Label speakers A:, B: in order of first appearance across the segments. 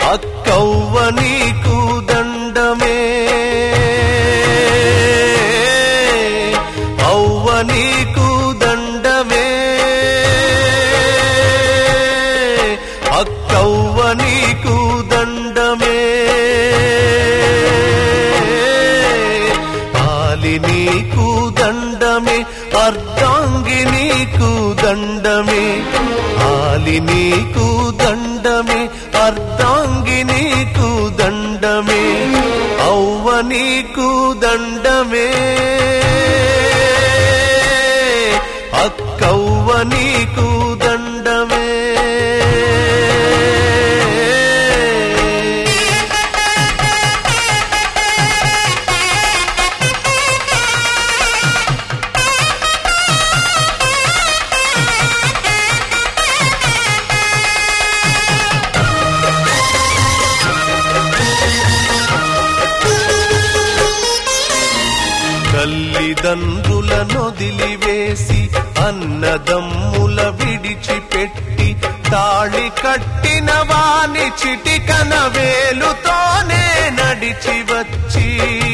A: అక్కవ్వ నీకు దండమే అవ్వ నీకు దండమే అక్కవ్వ నీకు దండమే ఆలి నీకు దండమే అర్ధాంగి నీకు దండమే ఆలి నీకు దండమే అర్ధాంగి నీకు దండమే అవ్వ నీకు దండమే అక్కవ్వ నీకు దండమే తల్లిదండ్రుల నొదిలివేసి అన్నదమ్ముల విడిచిపెట్టి తాళి కట్టిన వాని చిటికన వేలుతోనే నడిచి వచ్చి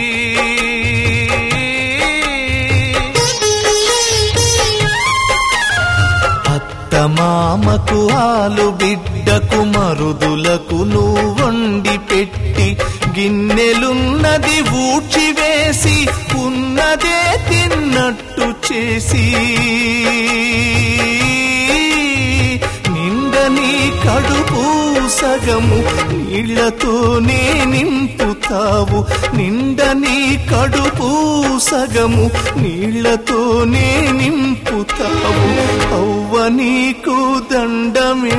A: అత్తమామకు ఆలు బిడ్డకు మరుదులకు నువ్వు వండి పెట్టి గిన్నెలున్నది ఊడ్చివేసి ఉన్నదే తిన్నట్టు చేసి నిండని కడుపు సగము నీళ్లతోనే నింపుతావు నిండని కడుపు సగము నీళ్లతోనే నింపుతావు అవ్వ నీకు దండమే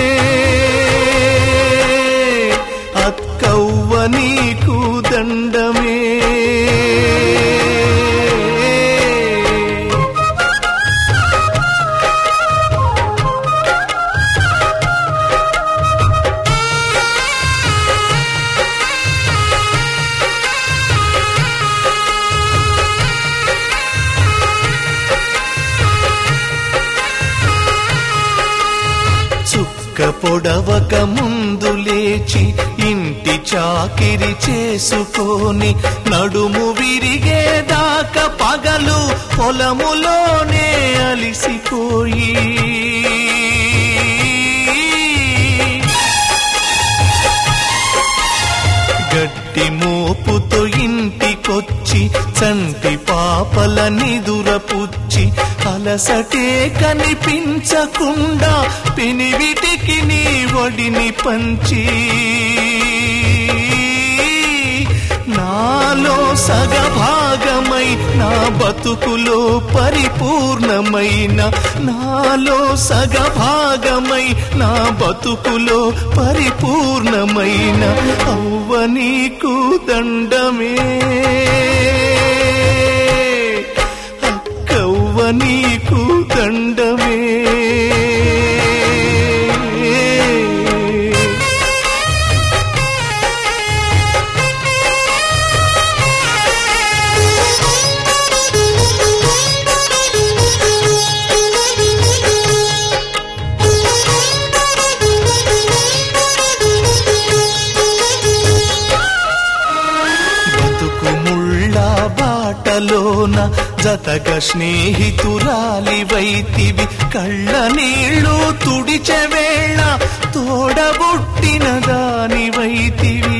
A: అక్కవ్వ నీకు దండమే చుక్క పొడవక ముందు లేచి ఇంటి చాకిరి చేసుకొని నడుము విరిగేదాకా పగలు పొలములోనే అలిసిపోయి గట్టి మోపుతో ఇంటికొచ్చి చంటి పాపల నిదురపుచ్చి అలసటే కనిపించకుండా పెనివిటికి నీ ఒడిని పంచి నాలో సగభాగమై నా బతుకులో పరిపూర్ణమైన నాలో సగభాగమై నా బతుకులో పరిపూర్ణమైన అవ్వ నీకు దండమే అక్కవ్వ నీకు దండమే బతుకు ముళ్ళ బాటలోన జతగ స్నేహితురాలి వైతివి కళ్ళ నీళ్ళు తుడిచె వేళ తోడబుట్టిన దాని వైతివి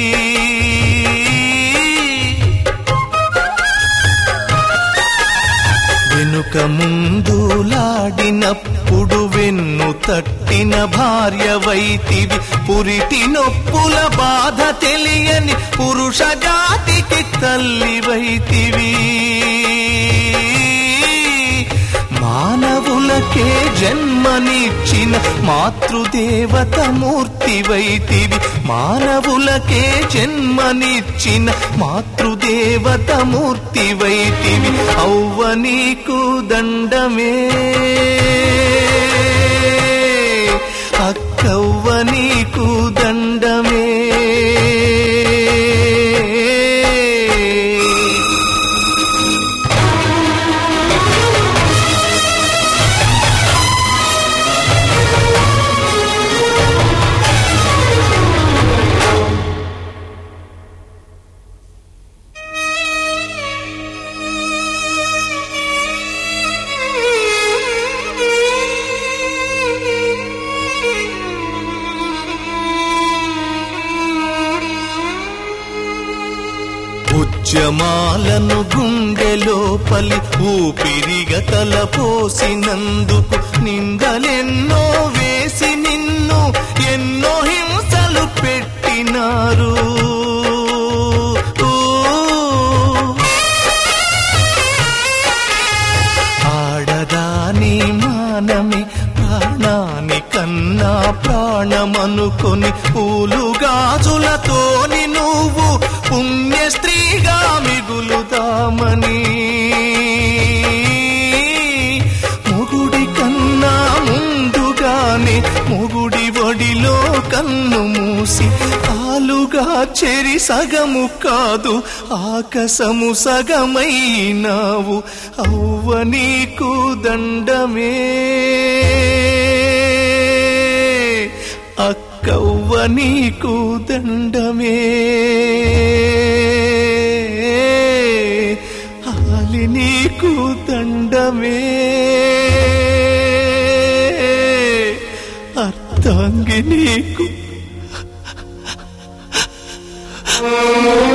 A: వెనుక ముందులాడినప్పుడు వెన్ను తట్టిన భార్య వైతివి పురిటి నొప్పుల బాధ తెలియని పురుష జాతికి తల్లి వైతివి మానవులకే జన్మనిచ్చిన మాతృదేవత మూర్తి వైతివి మానవులకే జన్మనిచ్చిన మాతృదేవత మూర్తి వైతివి అవ్వ నీకు దండమే అక్కవ్వ నీకు దండమే ముత్యమాలను గుండెలోపలి ఊపిరిగా తలపోసినందుకు నిందలెన్నో వేసి నిన్ను ఎన్నో హింసలు పెట్టినారు ఆడదాని మానమే ప్రాణాని కన్నా ప్రాణమనుకొని పూలుగాజులతోని నువ్వు పుణ్య స్త్రీగా మిగులుదామని మొగుడి కన్నా ముందుగానే మొగుడి ఒడిలో కన్ను మూసి ఆలుగా చెరి సగము కాదు ఆకసము సగమైనావు అవ్వ నీకు దండమే అక్కవ్వ నీకు దండమే ఆలి నీకు దండమే అర్థంగి నీకు